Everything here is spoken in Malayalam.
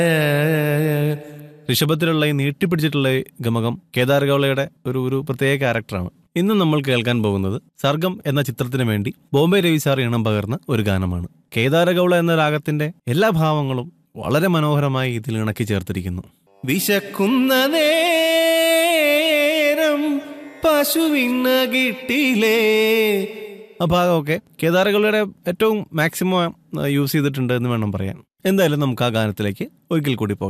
ഋഷഭത്തിലുള്ള ഈ നീട്ടിപ്പിടിച്ചിട്ടുള്ള ഈ ഗമകം കേദാർ ഗൗളയുടെ ഒരു ഒരു പ്രത്യേക ക്യാരക്ടറാണ് ഇന്ന് നമ്മൾ കേൾക്കാൻ പോകുന്നത് സർഗം എന്ന ചിത്രത്തിന് വേണ്ടി ബോംബെ രവി സാർ ഇണം പകർന്ന ഒരു ഗാനമാണ് കേദാര ഗൗള എന്ന രാഗത്തിന്റെ എല്ലാ ഭാവങ്ങളും വളരെ മനോഹരമായി ഇതിൽ ഇണക്കി ചേർത്തിരിക്കുന്നു വിശക്കുന്ന നേരം പശുവിന് കിട്ടിലേ ആ ഭാഗമൊക്കെ കേദാരകളുടെ ഏറ്റവും മാക്സിമം യൂസ് ചെയ്തിട്ടുണ്ട് എന്ന് വേണം പറയാൻ എന്തായാലും നമുക്ക് ആ ഗാനത്തിലേക്ക് ഒരിക്കൽ കൂടി പോകാം